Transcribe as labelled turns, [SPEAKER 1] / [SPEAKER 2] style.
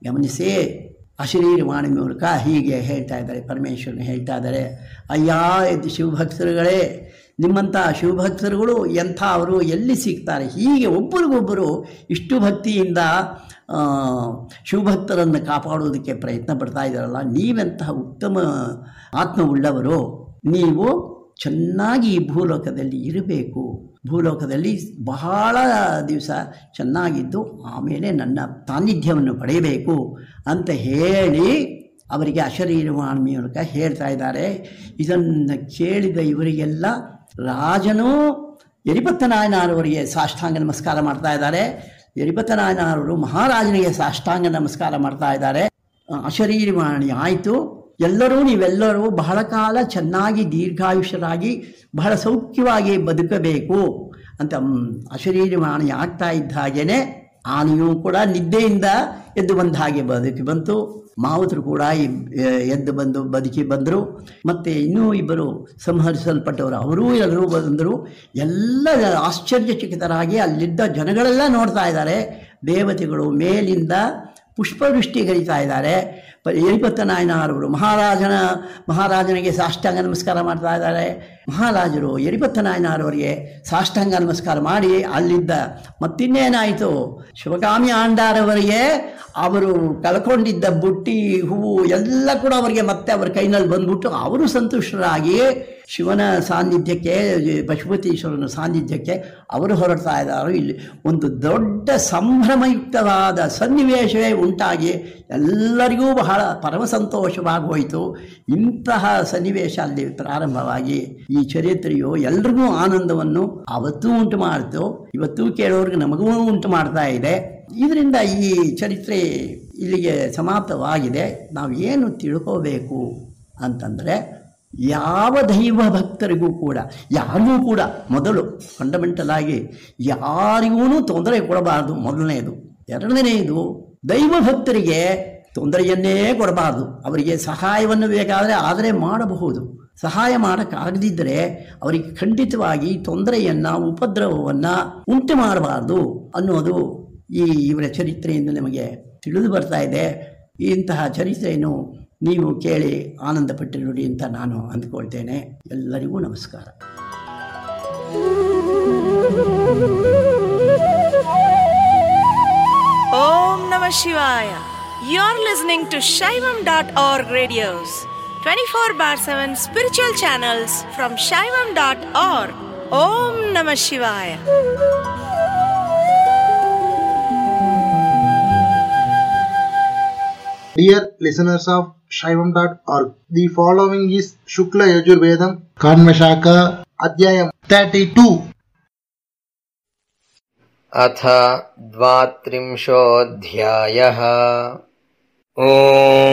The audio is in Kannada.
[SPEAKER 1] ಗಮನಿಸಿ ಅಶರೀರವಾಣಿ ಮೂಲಕ ಹೀಗೆ ಹೇಳ್ತಾ ಇದ್ದಾರೆ ಪರಮೇಶ್ವರನ ಹೇಳ್ತಾ ಇದ್ದಾರೆ ಅಯ್ಯ ಇದು ಶಿವಭಕ್ತರುಗಳೇ ನಿಮ್ಮಂಥ ಶಿವಭಕ್ತರುಗಳು ಎಂಥ ಅವರು ಎಲ್ಲಿ ಸಿಗ್ತಾರೆ ಹೀಗೆ ಒಬ್ಬರಿಗೊಬ್ಬರು ಇಷ್ಟು ಭಕ್ತಿಯಿಂದ ಆ, ಶಿವಭಕ್ತರನ್ನು ಕಾಪಾಡೋದಕ್ಕೆ ಪ್ರಯತ್ನ ಪಡ್ತಾ ಇದ್ದಾರಲ್ಲ ನೀವೆಂತಹ ಉತ್ತಮ ಆತ್ಮವುಳ್ಳವರು ನೀವು ಚೆನ್ನಾಗಿ ಈ ಭೂಲೋಕದಲ್ಲಿ ಇರಬೇಕು ಭೂಲೋಕದಲ್ಲಿ ಬಹಳ ದಿವಸ ಚೆನ್ನಾಗಿದ್ದು ಆಮೇಲೆ ನನ್ನ ಸಾನ್ನಿಧ್ಯವನ್ನು ಪಡೆಯಬೇಕು ಅಂತ ಹೇಳಿ ಅವರಿಗೆ ಅಶರೀರವಾಣಿ ಮೂಲಕ ಹೇಳ್ತಾ ಇದ್ದಾರೆ ಇದನ್ನು ಕೇಳಿದ ಇವರಿಗೆಲ್ಲ ರಾಜನು ಯರಿಪತ್ತ ನಾಯನಾರವರಿಗೆ ಸಾಷ್ಟಾಂಗ ನಮಸ್ಕಾರ ಮಾಡ್ತಾ ಇದ್ದಾರೆ ಯರಿಪತ್ತ ನಾಯನಾರವರು ಮಹಾರಾಜನಿಗೆ ಸಾಷ್ಟಾಂಗ ನಮಸ್ಕಾರ ಮಾಡ್ತಾ ಇದ್ದಾರೆ ಅಶರೀರವಾಣಿ ಆಯಿತು ಎಲ್ಲರೂ ನೀವೆಲ್ಲರೂ ಬಹಳ ಕಾಲ ಚೆನ್ನಾಗಿ ದೀರ್ಘಾಯುಷ್ಯರಾಗಿ ಬಹಳ ಸೌಖ್ಯವಾಗಿ ಬದುಕಬೇಕು ಅಂತ ಮ್, ಅಶರೀರವಾಣಿ ಆಗ್ತಾ ಇದ್ದ ಹಾಗೇನೆ ಆನೆಯೂ ಕೂಡ ನಿದ್ದೆಯಿಂದ ಎದ್ದು ಬಂದ ಹಾಗೆ ಬದುಕಿ ಬಂತು ಮಾವುತರು ಕೂಡ ಇಬ್- ಎದ್ದು ಬಂದು ಬದುಕಿ ಬಂದರು ಮತ್ತು ಇನ್ನೂ ಇಬ್ಬರು ಸಂಹರಿಸಲ್ಪಟ್ಟವರು ಅವರೂ ಎಲ್ಲರೂ ಬಂದರು ಎಲ್ಲ ಆಶ್ಚರ್ಯಚಕಿತರಾಗಿ ಅಲ್ಲಿದ್ದ ಜನಗಳೆಲ್ಲ ನೋಡ್ತಾ ಇದ್ದಾರೆ ದೇವತೆಗಳು ಮೇಲಿಂದ ಪುಷ್ಪವೃಷ್ಟಿ ಗರಿತಾ ಇದ್ದಾರೆ ಪ ಯರಿಪತ್ತ ನಾಯನವರು ಮಹಾರಾಜನ ಮಹಾರಾಜನಿಗೆ ಸಾಷ್ಟಾಂಗ ನಮಸ್ಕಾರ ಮಾಡ್ತಾ ಇದ್ದಾರೆ ಮಹಾರಾಜರು ಯರಿಪತ್ತ ನಾಯನವರಿಗೆ ಸಾಷ್ಟಾಂಗ ನಮಸ್ಕಾರ ಮಾಡಿ ಅಲ್ಲಿದ್ದ ಮತ್ತಿನ್ನೇನಾಯಿತು ಶಿವಗಾಮಿ ಆಂಡಾರವರಿಗೆ ಅವರು ಕಳ್ಕೊಂಡಿದ್ದ ಬುಟ್ಟಿ ಹೂವು ಎಲ್ಲ ಕೂಡ ಅವರಿಗೆ ಮತ್ತೆ ಅವರ ಕೈನಲ್ಲಿ ಬಂದ್ಬಿಟ್ಟು ಅವರು ಸಂತುಷ್ಟರಾಗಿ ಶಿವನ ಸಾನ್ನಿಧ್ಯಕ್ಕೆ ಪಶುಪತೀಶ್ವರನ ಸಾನ್ನಿಧ್ಯಕ್ಕೆ ಅವರು ಹೊರಡ್ತಾ ಇದ್ದಾರೆ ಇಲ್ಲಿ ಒಂದು ದೊಡ್ಡ ಸಂಭ್ರಮಯುಕ್ತವಾದ ಸನ್ನಿವೇಶವೇ ಉಂಟಾಗಿ ಎಲ್ಲರಿಗೂ ಬಹಳ ಪರಮ ಸಂತೋಷವಾಗಿ ಹೋಯಿತು ಇಂತಹ ಸನ್ನಿವೇಶ ಅಲ್ಲಿ ಪ್ರಾರಂಭವಾಗಿ ಈ ಚರಿತ್ರೆಯು ಎಲ್ರಿಗೂ ಆನಂದವನ್ನು ಅವತ್ತೂ ಉಂಟು ಮಾಡಿತು ಇವತ್ತೂ ಕೇಳೋರಿಗೆ ನಮಗೂ ಉಂಟು ಮಾಡ್ತಾ ಇದೆ ಇದರಿಂದ ಈ ಚರಿತ್ರೆ ಇಲ್ಲಿಗೆ ಸಮಾಪ್ತವಾಗಿದೆ ನಾವು ಏನು ತಿಳ್ಕೋಬೇಕು ಅಂತಂದರೆ ಯಾವ ದೈವ ಭಕ್ತರಿಗೂ ಕೂಡ ಯಾರಿಗೂ ಕೂಡ ಮೊದಲು ಫಂಡಮೆಂಟಲ್ ಆಗಿ ಯಾರಿಗೂ ತೊಂದರೆ ಕೊಡಬಾರ್ದು ಮೊದಲನೆಯದು ಎರಡನೇದು ದೈವ ಭಕ್ತರಿಗೆ ತೊಂದರೆಯನ್ನೇ ಕೊಡಬಾರ್ದು ಅವರಿಗೆ ಸಹಾಯವನ್ನು ಬೇಕಾದರೆ ಆದರೆ ಮಾಡಬಹುದು ಸಹಾಯ ಮಾಡೋಕ್ಕಾಗದಿದ್ದರೆ ಅವರಿಗೆ ಖಂಡಿತವಾಗಿ ತೊಂದರೆಯನ್ನು ಉಪದ್ರವವನ್ನು ಉಂಟು ಮಾಡಬಾರ್ದು ಅನ್ನೋದು ಈ ಇವರ ಚರಿತ್ರೆಯಿಂದ ನಮಗೆ ತಿಳಿದು ಬರ್ತಾ ಇದೆ ಇಂತಹ ಚರಿತ್ರೆಯನ್ನು ನೀವು ಕೇಳಿ ಆನಂದಪಟ್ಟಿರುಡಿ ಅಂತ ನಾನು ಅಂದ್ಕೊಳ್ತೇನೆ ಎಲ್ಲರಿಗೂ ನಮಸ್ಕಾರ
[SPEAKER 2] Om Namah Shivaya. You're listening to Shaivam.org radios, 24 bar 7 spiritual channels from Shaivam.org. Om Namah Shivaya.
[SPEAKER 3] Dear listeners of Shaivam.org, the following is Shukla Yajurvedam Kanvashaka Adhyayam 32.
[SPEAKER 4] अथ द्वात्रिंशोऽध्यायः ॐ